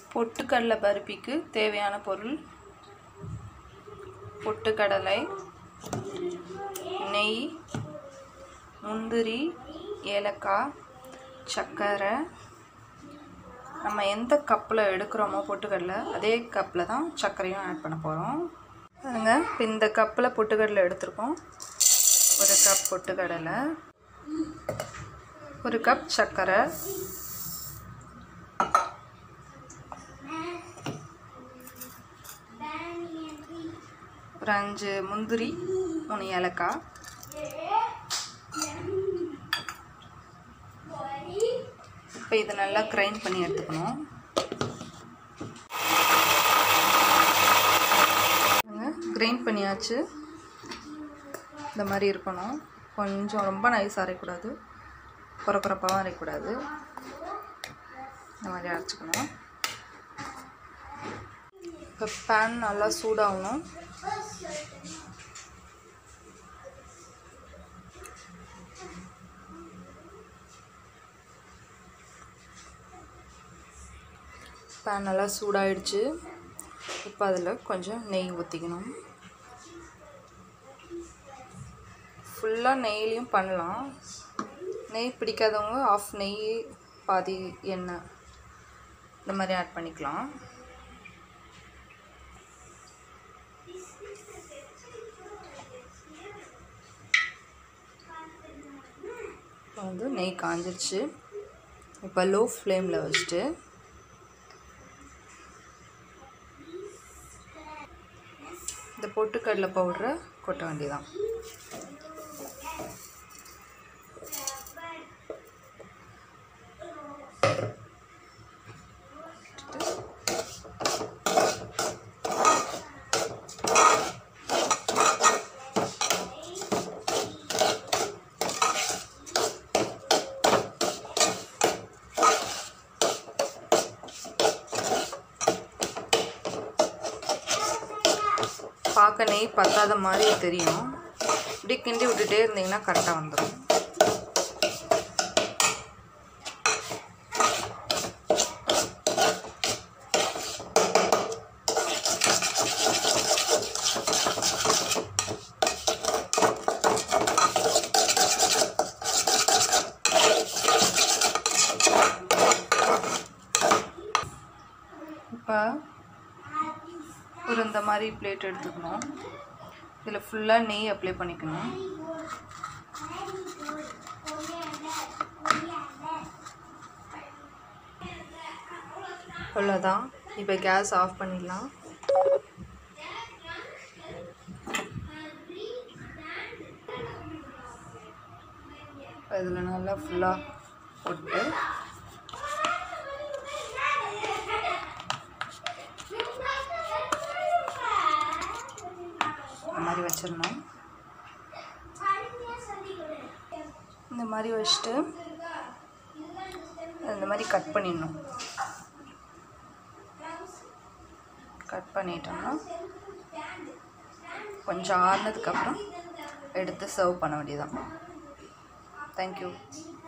பொட்டுக்கடலை பருப்பிக்கு தேவையான பொருள் பொட்டுக்கடலை நெய் முந்திரி ஏலக்காய் சர்க்கரை நம்ம எந்த கப்பில் எடுக்கிறோமோ பொட்டுக்கடலை அதே கப்பில் தான் சர்க்கரையும் ஆட் பண்ண போகிறோம் பாருங்க இப்போ இந்த கப்பில் பொட்டுக்கடலை எடுத்திருக்கோம் ஒரு கப் பொட்டுக்கடலை ஒரு கப் சர்க்கரை ஒரு அஞ்சு முந்திரி மூணு ஏலக்காய் இப்போ இதை நல்லா கிரைண்ட் பண்ணி எடுத்துக்கணும் கிரைண்ட் பண்ணியாச்சு இந்த மாதிரி இருக்கணும் கொஞ்சம் ரொம்ப நைஸ் அரைக்கூடாது குறக்குறப்பாகவும் அரைக்கூடாது இந்த மாதிரி அரைச்சிக்கணும் இப்போ பேன் நல்லா சூடாகணும் பேன் நல்லா சூடாயிடுச்சு இப்போ அதில் கொஞ்சம் நெய் ஊற்றிக்கணும் ஃபுல்லாக நெய்லேயும் பண்ணலாம் நெய் பிடிக்காதவங்க ஆஃப் நெய் பாதி எண்ணெய் இந்த மாதிரி ஆட் பண்ணிக்கலாம் இப்போ வந்து நெய் காஞ்சிருச்சு இப்போ லோ ஃப்ளேமில் வச்சுட்டு இந்த பொட்டுக்கடலை பவுடரை கொட்ட வேண்டியதான் பார்க்க நெய் பத்தாத மாதிரி தெரியும் இப்படி கிண்டி விட்டுட்டே இருந்தீங்கன்னா கரெக்டாக வந்துடும் இப்போ ஒரு இந்த மாதிரி பிளேட் எடுத்துக்கணும் இதில் ஃபுல்லாக நெய் அப்ளை பண்ணிக்கணும் அவ்வளோதான் இப்போ கேஸ் ஆஃப் பண்ணிடலாம் இதில் நல்லா ஃபுல்லாக போட்டு இந்த மாதிரி வச்சிடணும் இந்த மாதிரி வச்சுட்டு இந்த மாதிரி கட் பண்ணிடணும் கட் பண்ணிட்டோம்னா கொஞ்சம் ஆறுனதுக்கப்புறம் எடுத்து சர்வ் பண்ண வேண்டியதான் தேங்க்யூ